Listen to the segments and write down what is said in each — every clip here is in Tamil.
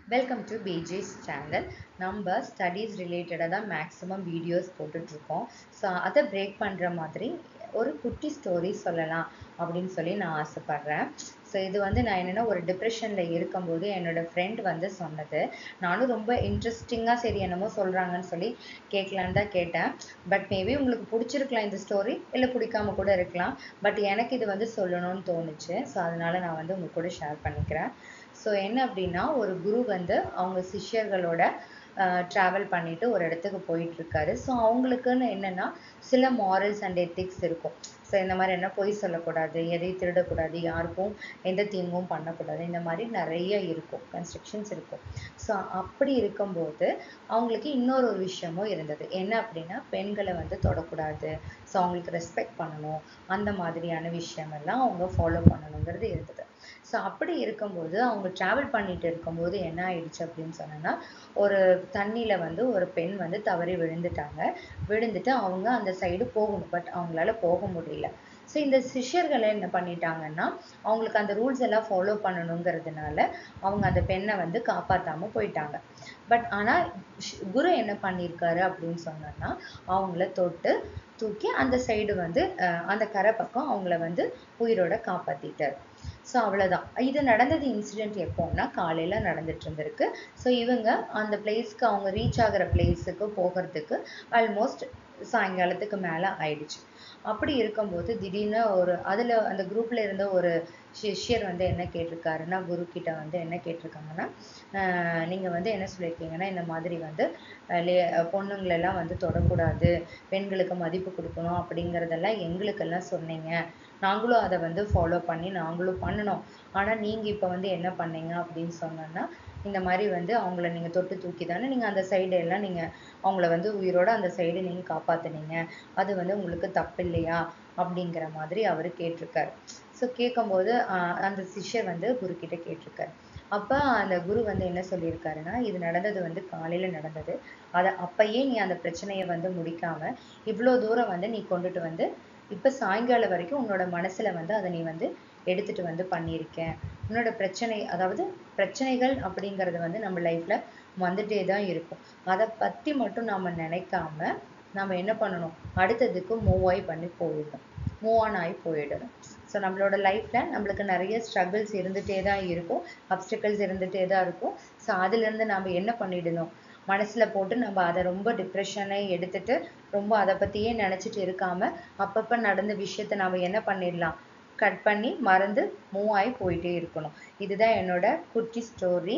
வெல்கம் டு பிஜேஸ் சேனல் நம்ம ஸ்டடீஸ் ரிலேட்டடாக தான் மேக்ஸிமம் வீடியோஸ் போட்டுட்ருக்கோம் ஸோ அதை பிரேக் பண்ணுற மாதிரி ஒரு குட்டி ஸ்டோரி சொல்லலாம் அப்படின்னு சொல்லி நான் ஆசைப்பட்றேன் ஸோ இது வந்து நான் என்னென்னா ஒரு டிப்ரெஷனில் இருக்கும்போது என்னோடய ஃப்ரெண்ட் வந்து சொன்னது நானும் ரொம்ப இன்ட்ரெஸ்டிங்காக சரி என்னமோ சொல்கிறாங்கன்னு சொல்லி கேட்கலான்னு தான் கேட்டேன் பட் மேபி உங்களுக்கு பிடிச்சிருக்கலாம் இந்த ஸ்டோரி இல்லை பிடிக்காம கூட இருக்கலாம் பட் எனக்கு இது வந்து சொல்லணும்னு தோணுச்சு ஸோ அதனால் நான் வந்து உங்கள் கூட ஷேர் பண்ணிக்கிறேன் ஸோ என்ன அப்படின்னா ஒரு குரு வந்து அவங்க சிஷ்யர்களோட ட்ராவல் பண்ணிட்டு ஒரு இடத்துக்கு போயிட்டு இருக்காரு ஸோ அவங்களுக்குன்னு என்னென்னா சில மாரல்ஸ் அண்ட் எத்திக்ஸ் இருக்கும் ஸோ இந்த மாதிரி என்ன பொய் சொல்லக்கூடாது எதையும் திருடக்கூடாது யாருக்கும் எந்த தீங்கும் பண்ணக்கூடாது இந்த மாதிரி நிறைய இருக்கும் கன்ஸ்ட்ரக்ஷன்ஸ் இருக்கும் ஸோ அப்படி இருக்கும்போது அவங்களுக்கு இன்னொரு ஒரு விஷயமும் இருந்தது என்ன அப்படின்னா பெண்களை வந்து தொடக்கூடாது ஸோ அவங்களுக்கு ரெஸ்பெக்ட் பண்ணணும் அந்த மாதிரியான விஷயமெல்லாம் அவங்க ஃபாலோ பண்ணணுங்கிறது இருந்தது ஸோ அப்படி இருக்கும்போது அவங்க ட்ராவல் பண்ணிட்டு இருக்கும்போது என்ன ஆயிடுச்சு அப்படின்னு சொன்னோன்னா ஒரு தண்ணியில் வந்து ஒரு பெண் வந்து தவறி விழுந்துட்டாங்க விழுந்துட்டு அவங்க அந்த சைடு போகணும் பட் அவங்களால போக முடியல ஸோ இந்த சிஷ்யர்களை என்ன பண்ணிட்டாங்கன்னா அவங்களுக்கு அந்த ரூல்ஸ் எல்லாம் ஃபாலோ பண்ணணுங்கிறதுனால அவங்க அந்த பெண்ணை வந்து காப்பாற்றாமல் போயிட்டாங்க பட் ஆனால் குரு என்ன பண்ணியிருக்காரு அப்படின்னு சொன்னோன்னா அவங்கள தொட்டு தூக்கி அந்த சைடு வந்து அந்த கரை பக்கம் அவங்கள வந்து உயிரோட காப்பாற்றிட்டார் ஸோ அவ்வளோதான் இது நடந்தது இன்சிடெண்ட் எப்போன்னா காலையில் நடந்துட்டு இருந்திருக்கு ஸோ இவங்க அந்த பிளேஸ்க்கு அவங்க ரீச் ஆகிற பிளேஸுக்கு போகிறதுக்கு ஆல்மோஸ்ட் சாயங்காலத்துக்கு மேலே ஆயிடுச்சு அப்படி இருக்கும்போது திடீர்னு ஒரு அதில் அந்த குரூப்பில் இருந்த ஒரு சிஷ்யர் வந்து என்ன கேட்டிருக்காருன்னா குரு கிட்ட வந்து என்ன கேட்டிருக்காங்கன்னா நீங்கள் வந்து என்ன சொல்லியிருக்கீங்கன்னா இந்த மாதிரி வந்து லே பொண்ணுங்களெல்லாம் வந்து தொடக்கூடாது பெண்களுக்கு மதிப்பு கொடுக்கணும் அப்படிங்கிறதெல்லாம் எங்களுக்கெல்லாம் சொன்னீங்க நாங்களும் அதை வந்து ஃபாலோ பண்ணி நாங்களும் பண்ணினோம் ஆனால் நீங்கள் இப்போ வந்து என்ன பண்ணீங்க அப்படின்னு சொன்னோன்னா இந்த மாதிரி வந்து அவங்கள நீங்கள் தொட்டு தூக்கி தானே நீங்கள் அந்த சைடு எல்லாம் நீங்கள் அவங்கள வந்து உயிரோட அந்த சைடு நீங்கள் காப்பாற்றுனீங்க அது வந்து உங்களுக்கு தப்பு இல்லையா அப்படிங்கிற மாதிரி அவர் கேட்டிருக்காரு ஸோ கேட்கும்போது அந்த சிஷ்யர் வந்து குரு கிட்ட கேட்டிருக்காரு அப்போ அந்த குரு வந்து என்ன சொல்லியிருக்காருன்னா இது நடந்தது வந்து காலையில் நடந்தது அதை அப்பயே நீ அந்த பிரச்சனையை வந்து முடிக்காமல் இவ்வளோ தூரம் வந்து நீ கொண்டுட்டு வந்து இப்போ சாயங்காலம் வரைக்கும் உன்னோட மனசில் வந்து அதை நீ வந்து எடுத்துகிட்டு வந்து பண்ணியிருக்கேன் உன்னோட பிரச்சனை அதாவது பிரச்சனைகள் அப்படிங்கிறது வந்து நம்ம லைஃப்பில் வந்துட்டே தான் இருக்கும் அதை பற்றி மட்டும் நாம் நினைக்காம நம்ம என்ன பண்ணணும் அடுத்ததுக்கு மூவ் ஆகி பண்ணி போயிடணும் மூவ் ஆன் ஆகி போயிடணும் ஸோ நம்மளோட லைஃப்பில் நம்மளுக்கு நிறைய ஸ்ட்ரகிள்ஸ் இருந்துகிட்டே தான் இருக்கும் அப்டிக்கல்ஸ் இருந்துகிட்டே தான் இருக்கும் ஸோ அதுலேருந்து நம்ம என்ன பண்ணிடணும் மனசில் போட்டு நம்ம அதை ரொம்ப டிப்ரெஷனை எடுத்துட்டு ரொம்ப அதை பற்றியே நினச்சிட்டு இருக்காமல் அப்பப்போ நடந்த விஷயத்த நம்ம என்ன பண்ணிடலாம் கட் பண்ணி மறந்து மூவ் ஆகி போயிட்டே இருக்கணும் இதுதான் என்னோட குட்டி ஸ்டோரி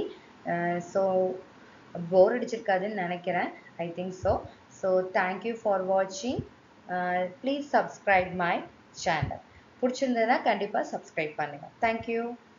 ஸோ போர் அடிச்சிருக்காதுன்னு நினைக்கிறேன் I think so so thank you for வாட்சிங் ப்ளீஸ் சப்ஸ்கிரைப் மை சேனல் பிடிச்சிருந்ததுன்னா கண்டிப்பாக சப்ஸ்கிரைப் பண்ணுங்கள் தேங்க்யூ